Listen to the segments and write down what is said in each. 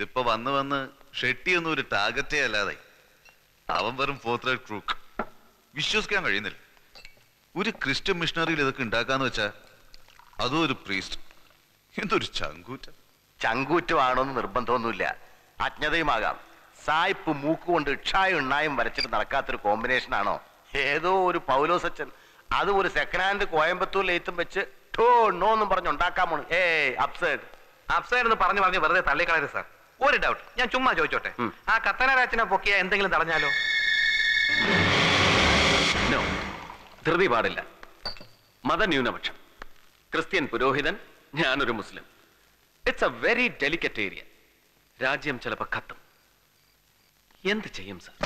ഇതിപ്പോ വന്ന് വന്ന് ഷെട്ടിയൊന്നും ഒരു ടാർഗറ്റേ അല്ലാതെ അവൻ വെറും ഫോർത്ത് റൈഡ് ക്രൂക്ക് വിശ്വസിക്കാൻ കഴിയുന്നില്ല ഒരു ക്രിസ്ത്യൻ മിഷണറിയിൽ ഇതൊക്കെ ഉണ്ടാക്കാന്ന് വെച്ചാ അതും ഒരു പ്രീസ്റ്റ് എന്തൊരു ചങ്കൂറ്റം ചങ്കൂറ്റമാണോന്ന് നിർബന്ധമൊന്നുമില്ല അജ്ഞതയുമാകാം സായിപ്പ് മൂക്കുകൊണ്ട് ഇക്ഷായും എണ്ണായും വരച്ചിട്ട് നടക്കാത്തൊരു കോമ്പിനേഷൻ ആണോ ഏതോ ഒരു പൗലോസച്ചൻ അത് ഒരു സെക്കൻഡ് ഹാൻഡ് കോയമ്പത്തൂർ ലേത്തും വെച്ച് ടോ നോ എന്നും പറഞ്ഞ് ഉണ്ടാക്കാമോ ഏ അപ്സൈഡ് അപ്സൈഡ് എന്ന് പറഞ്ഞു പറഞ്ഞ് വെറുതെ തള്ളിക്കളയരുത് സാർ ഒരു ഡൗട്ട് ഞാൻ ചുമ്മാ ചോദിച്ചോട്ടെ ഉം. ആ കത്തനരാച്ചനെ പൊക്കിയ എന്തെങ്കിലും തടഞ്ഞാലോ നോ ധൃതി പാടില്ല മതന്യൂനപക്ഷം ക്രിസ്ത്യൻ പുരോഹിതൻ ഞാനൊരു മുസ്ലിം it's a very delicate area രാജ്യം ചിലപ്പോ കത്തും എന്ത് ചെയ്യും sir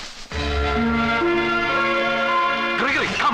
Gregory come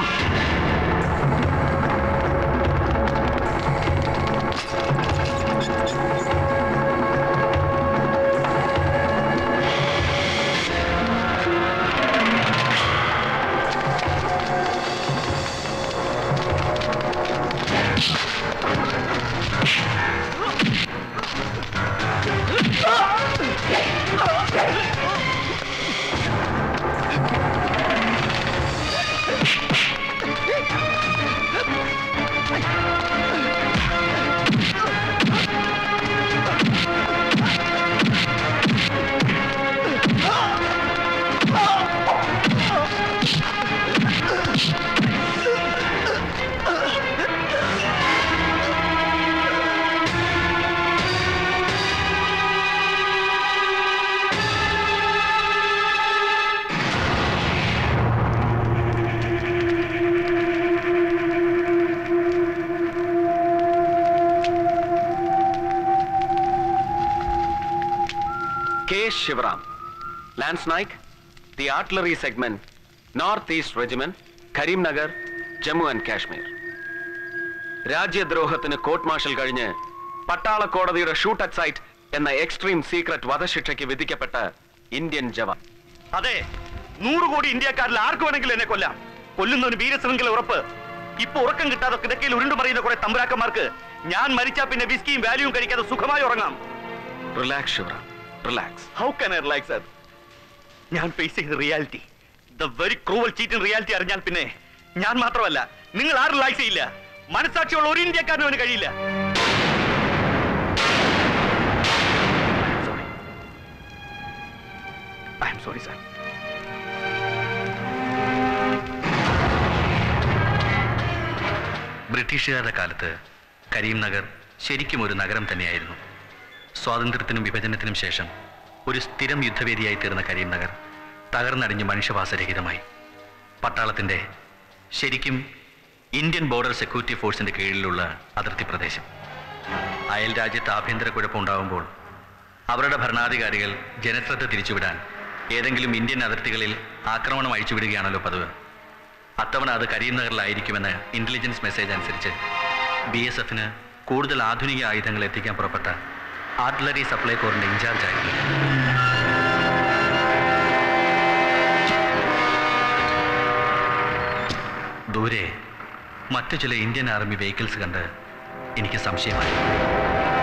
K Sivaram lance Naik the artillery segment north east regiment Karimnagar Jammu and Kashmir രാജ്യദ്രോഹത്തിന് കോർട്ട് മാർഷൽ കഴിഞ്ഞ് പട്ടാള കോടതിയുടെ ഷൂട്ട് അറ്റ് സൈറ്റ് എന്ന എക്സ്ട്രീം സീക്രട്ട് വധശിക്ഷയ്ക്ക് വിധിക്കപ്പെട്ട ഇന്ത്യൻ ജവാൻ അതെ നൂറ് കോടി ഇന്ത്യക്കാരിൽ ആർക്ക് വേണമെങ്കിലും എന്നെ കൊല്ലാം കൊല്ലുന്നവന് വീരശൃംഖല ഉറപ്പ് ഇപ്പൊ ഉറക്കം കിട്ടാതെ കിടക്കയിൽ ഉരുണ്ടുമറിയുന്ന കുറെ തമ്പുരാക്കന്മാർക്ക് ഞാൻ മരിച്ചാ പിന്നെ വിസ്കിയും വാല്യൂവും കഴിക്കാതെ സുഖമായി ഉറങ്ങാം relax Sivaram relax how can I relax sir ഞാൻ ഫേസ് ചെയ്ത reality the very cruel cheating reality അറിഞ്ഞാൽ പിന്നെ ഞാൻ മാത്രമല്ല നിങ്ങൾ ആരും റിലാക്സ് ചെയ്യില്ല മനസാക്ഷിയുള്ള ഒരു ഇന്ത്യക്കാരനും അവന് കഴിയില്ല ഐ എം സോറി സാർ ബ്രിട്ടീഷുകാരുടെ കാലത്ത് കരീംനഗർ ശരിക്കും ഒരു നഗരം തന്നെയായിരുന്നു സ്വാതന്ത്ര്യത്തിനും വിഭജനത്തിനും ശേഷം ഒരു സ്ഥിരം യുദ്ധവേദിയായി തീർന്ന കരീംനഗർ തകർന്നടിഞ്ഞ് മനുഷ്യവാസരഹിതമായി പട്ടാളത്തിൻ്റെ ശരിക്കും ഇന്ത്യൻ ബോർഡർ സെക്യൂരിറ്റി ഫോഴ്സിന്റെ കീഴിലുള്ള അതിർത്തി പ്രദേശം അയൽ രാജ്യത്ത് ആഭ്യന്തര കുഴപ്പമുണ്ടാകുമ്പോൾ അവരുടെ ഭരണാധികാരികൾ ജനശ്രദ്ധ തിരിച്ചുവിടാൻ ഏതെങ്കിലും ഇന്ത്യൻ അതിർത്തികളിൽ ആക്രമണം അഴിച്ചുവിടുകയാണല്ലോ പതിവ് അത്തവണ അത് കരീംനഗറിലായിരിക്കുമെന്ന് ഇന്റലിജൻസ് മെസ്സേജ് അനുസരിച്ച് ബി എസ് എഫിന് കൂടുതൽ ആധുനിക ആയുധങ്ങൾ എത്തിക്കാൻ പുറപ്പെട്ട ആർട്ടിലറി സപ്ലൈ കോറിന്റെ ഇൻചാർജ് ആയിരുന്നു ദൂരെ മറ്റു ചില ഇന്ത്യൻ ആർമി വെഹിക്കിൾസ് കണ്ട് എനിക്ക് സംശയമായി